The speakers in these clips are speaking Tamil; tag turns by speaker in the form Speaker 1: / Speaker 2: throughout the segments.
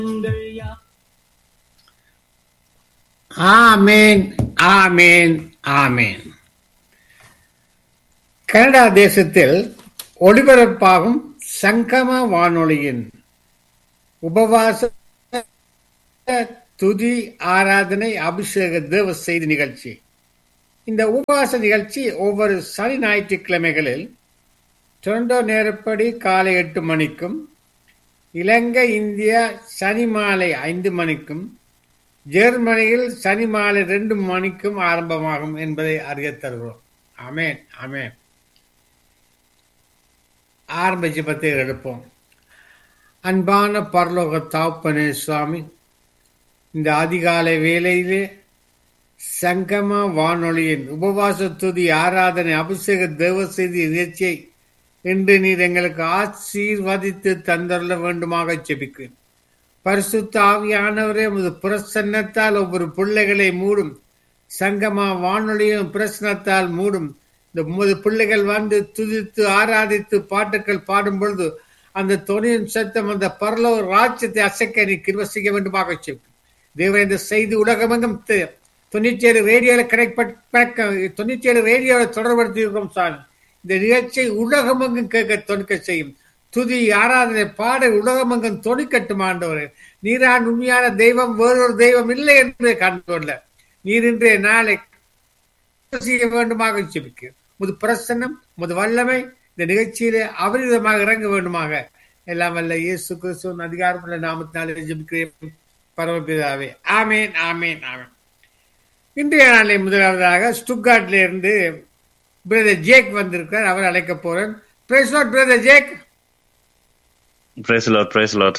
Speaker 1: ஆமேன் ஆமேன் ஆமேன் கனடா தேசத்தில் ஒளிபரப்பாகும் சங்கம வானொலியின் உபவாச துதி ஆராதனை அபிஷேக தேவ செய்தி நிகழ்ச்சி இந்த உபவாச நிகழ்ச்சி ஒவ்வொரு சனி ஞாயிற்றுக்கிழமைகளில் டொரண்டோ நேரப்படி காலை எட்டு மணிக்கும் இலங்கை இந்தியா சனி மாலை ஐந்து மணிக்கும் ஜெர்மனியில் சனி மாலை ரெண்டு மணிக்கும் ஆரம்பமாகும் என்பதை அறியத் தருகிறோம் அமேன் அமேன் ஆரம்ப ஜெபத்தை எடுப்போம் அன்பான பரலோக தாப்பனே சுவாமி இந்த அதிகாலை வேளையிலே சங்கம வானொலியின் உபவாச துதி ஆராதனை அபிஷேக தேவ செய்தி நிகழ்ச்சியை இன்று நீர் எங்களுக்கு ஆசீர்வதித்து தந்தரல வேண்டுமாக செபிக்கிறேன் பரிசுத்த ஆவியானவரே உமது பிரசன்னத்தால் ஒவ்வொரு பிள்ளைகளை மூடும் சங்கமா வானொலியும் பிரசனத்தால் மூடும் இந்த உமது பிள்ளைகள் வந்து துதித்து ஆராதித்து பாட்டுக்கள் பாடும் பொழுது அந்த தொனியின் சத்தம் அந்த பரலோ ராஜ்யத்தை அசைக்க நீ கிருவ செய்ய வேண்டுமாக செபிக்கிறேன் தேவன் இந்த செய்தி உலகமெங்கும் தொண்ணூற்றி ஏழு ரேடியோவில் கிடைப்ப தொண்ணூற்றி ஏழு ரேடியோவில் தொடர்படுத்தி இருக்கிறோம் சாமி இந்த நிகழ்ச்சியை உலகமெங்கும் கேட்க தொடுக்க செய்யும் துதி ஆராதனை பாட உலகமெங்கும் தொடுக்கட்டும் ஆண்டவரே நீரான் உண்மையான தெய்வம் வேறொரு தெய்வம் இல்லை என்று கண்டுகொள்ள நீர் இன்றைய நாளை செய்ய வேண்டுமாக ஜெபிக்க முது பிரசன்னம் முது வல்லமை இந்த நிகழ்ச்சியிலே அபரிதமாக இறங்க வேண்டுமாக எல்லாம் வல்ல இயேசு கிறிஸ்துவின் அதிகாரமுள்ள நாமத்தினாலே ஜெபிக்கிறேன் பரமபிதாவே ஆமேன் ஆமேன் ஆமேன் இன்றைய நாளை முதலாவதாக ஸ்டுக்காட்ல இருந்து பிரதர் ஜேக் வந்திருக்கார் அவர் அழைக்க போறேன் praise Lord brother Jack
Speaker 2: praise Lord praise Lord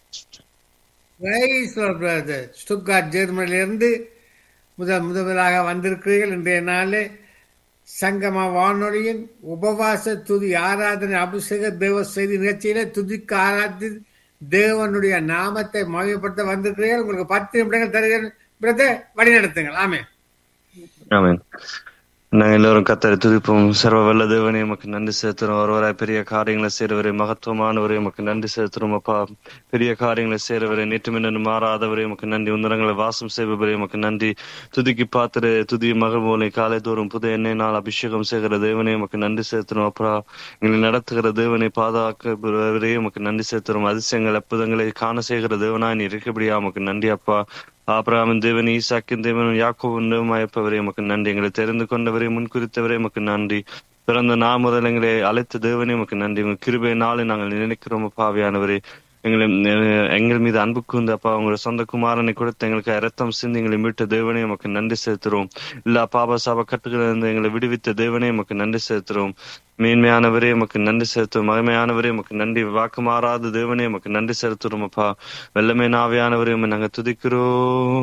Speaker 1: praise Lord brother Stuttgart ஜெர்மனில இருந்து முதல் முதலாக வந்திருக்கிறீர்கள் இன்றைய நாளே சங்கம வானொலியின் உபவாச துதி ஆராதனை அபிஷேக தேவ செய்தி நிகழ்ச்சியில துதிக்கு ஆராதி தேவனுடைய நாமத்தை மகிமைப்படுத்த வந்திருக்கிறீர்கள் உங்களுக்கு பத்து நிமிடங்கள் தருகிறேன் பிரதர் வழி நடத்துங்கள் ஆமே
Speaker 2: ஆமேன் நாங்கள் எல்லோரும் கத்தரை துதிப்போம் சர்வ வல்ல தேவனே உமக்கு நன்றி செலுத்துறோம் ஒருவராய் பெரிய காரியங்களை செய்றவரே மகத்துவமானவரே உமக்கு நன்றி செலுத்துறோம் அப்பா பெரிய காரியங்களை செய்றவரே நேற்று மின்னு மாறாதவரே உமக்கு நன்றி உன்னதங்களை வாசம் செய்பவரே உமக்கு நன்றி துதிக்கு பாத்திர துதி மகள் போலே காலை தோறும் புது எண்ணெய் நாள் அபிஷேகம் செய்கிற தேவனே உமக்கு நன்றி செலுத்துறோம் அப்பா எங்களை நடத்துகிற தேவனை பாதுகாக்கிறவரே உமக்கு நன்றி செலுத்துறோம் அதிசயங்கள் அற்புதங்களை காண செய்கிற தேவனாய் நீ இருக்கபடியா உமக்கு நன்றி அப்பா ஆபிரகாமின் தேவன் ஈசாக்கின் தேவன் யாக்கோவின் தேவமாயப்பவரே உமக்கு நன்றி எங்களை தெரிந்து கொண்டவரே முன்குறித்தவரே உமக்கு நன்றி பிறந்த நான் முதல் எங்களை அழைத்த தேவனே உமக்கு நன்றி உங்க கிருபை நாளை நாங்கள் நினைக்கிறோம் பாவியானவரே எங்களை எங்கள் மீது அன்பு கூர்ந்து அப்பா உங்களோட சொந்த குமாரனை கொடுத்து எங்களுக்கு இரத்தம் சிந்தி எங்களை மீட்ட தேவனே உமக்கு நன்றி செலுத்துறோம் இல்ல பாப சாப கட்டுகளிலிருந்து எங்களை விடுவித்த தேவனே உமக்கு நன்றி செலுத்துறோம் மேன்மையானவரே உமக்கு நன்றி செலுத்தும் மகிமையானவரே உமக்கு நன்றி வாக்கு மாறாத தேவனே உமக்கு நன்றி செலுத்துறோம் அப்பா வெள்ளமே நாவையானவரே உமை நாங்க துதிக்கிறோம்